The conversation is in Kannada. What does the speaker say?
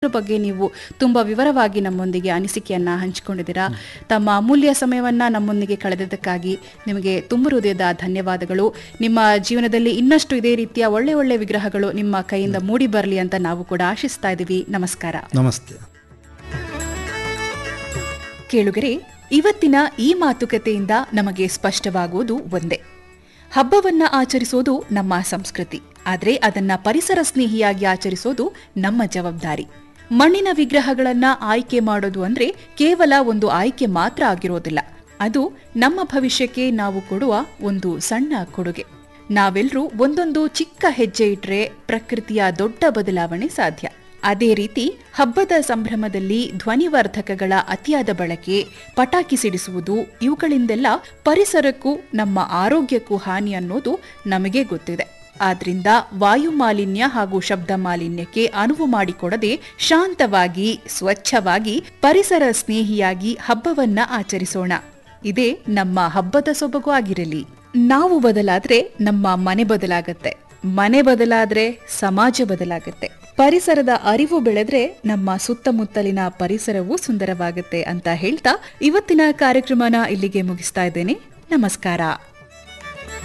ಇದ್ರ ಬಗ್ಗೆ ನೀವು ತುಂಬಾ ವಿವರವಾಗಿ ನಮ್ಮೊಂದಿಗೆ ಅನಿಸಿಕೆಯನ್ನ ಹಂಚಿಕೊಂಡಿದ್ದೀರಾ ತಮ್ಮ ಅಮೂಲ್ಯ ಸಮಯವನ್ನ ನಮ್ಮೊಂದಿಗೆ ಕಳೆದಿದ್ದಕ್ಕಾಗಿ ನಿಮಗೆ ತುಂಬ ಹೃದಯದ ಧನ್ಯವಾದಗಳು ನಿಮ್ಮ ಜೀವನದಲ್ಲಿ ಇನ್ನಷ್ಟು ಇದೇ ರೀತಿಯ ಒಳ್ಳೆ ಒಳ್ಳೆ ವಿಗ್ರಹಗಳು ನಿಮ್ಮ ಕೈಯಿಂದ ಮೂಡಿ ಬರಲಿ ಅಂತ ನಾವು ಕೂಡ ಆಶಿಸ್ತಾ ಇದ್ದೀವಿ ನಮಸ್ಕಾರ ನಮಸ್ತೆ ಕೇಳುಗರೆ ಇವತ್ತಿನ ಈ ಮಾತುಕತೆಯಿಂದ ನಮಗೆ ಸ್ಪಷ್ಟವಾಗುವುದು ಒಂದೇ ಹಬ್ಬವನ್ನ ಆಚರಿಸೋದು ನಮ್ಮ ಸಂಸ್ಕೃತಿ ಆದರೆ ಅದನ್ನ ಪರಿಸರ ಸ್ನೇಹಿಯಾಗಿ ಆಚರಿಸೋದು ನಮ್ಮ ಜವಾಬ್ದಾರಿ ಮಣ್ಣಿನ ವಿಗ್ರಹಗಳನ್ನ ಆಯ್ಕೆ ಮಾಡೋದು ಅಂದ್ರೆ ಕೇವಲ ಒಂದು ಆಯ್ಕೆ ಮಾತ್ರ ಆಗಿರೋದಿಲ್ಲ ಅದು ನಮ್ಮ ಭವಿಷ್ಯಕ್ಕೆ ನಾವು ಕೊಡುವ ಒಂದು ಸಣ್ಣ ಕೊಡುಗೆ ನಾವೆಲ್ಲರೂ ಒಂದೊಂದು ಚಿಕ್ಕ ಹೆಜ್ಜೆ ಇಟ್ರೆ ಪ್ರಕೃತಿಯ ದೊಡ್ಡ ಬದಲಾವಣೆ ಸಾಧ್ಯ ಅದೇ ರೀತಿ ಹಬ್ಬದ ಸಂಭ್ರಮದಲ್ಲಿ ಧ್ವನಿವರ್ಧಕಗಳ ಅತಿಯಾದ ಬಳಕೆ ಪಟಾಕಿ ಸಿಡಿಸುವುದು ಇವುಗಳಿಂದೆಲ್ಲ ಪರಿಸರಕ್ಕೂ ನಮ್ಮ ಆರೋಗ್ಯಕ್ಕೂ ಹಾನಿ ಅನ್ನೋದು ನಮಗೆ ಗೊತ್ತಿದೆ ಆದ್ರಿಂದ ವಾಯು ಮಾಲಿನ್ಯ ಹಾಗೂ ಶಬ್ದ ಮಾಲಿನ್ಯಕ್ಕೆ ಅನುವು ಮಾಡಿಕೊಡದೆ ಶಾಂತವಾಗಿ ಸ್ವಚ್ಛವಾಗಿ ಪರಿಸರ ಸ್ನೇಹಿಯಾಗಿ ಹಬ್ಬವನ್ನ ಆಚರಿಸೋಣ ಇದೇ ನಮ್ಮ ಹಬ್ಬದ ಸೊಬಗು ಆಗಿರಲಿ ನಾವು ಬದಲಾದ್ರೆ ನಮ್ಮ ಮನೆ ಬದಲಾಗತ್ತೆ ಮನೆ ಬದಲಾದ್ರೆ ಸಮಾಜ ಬದಲಾಗತ್ತೆ ಪರಿಸರದ ಅರಿವು ಬೆಳೆದ್ರೆ ನಮ್ಮ ಸುತ್ತಮುತ್ತಲಿನ ಪರಿಸರವೂ ಸುಂದರವಾಗುತ್ತೆ ಅಂತ ಹೇಳ್ತಾ ಇವತ್ತಿನ ಕಾರ್ಯಕ್ರಮನ ಇಲ್ಲಿಗೆ ಮುಗಿಸ್ತಾ ಇದ್ದೇನೆ ನಮಸ್ಕಾರ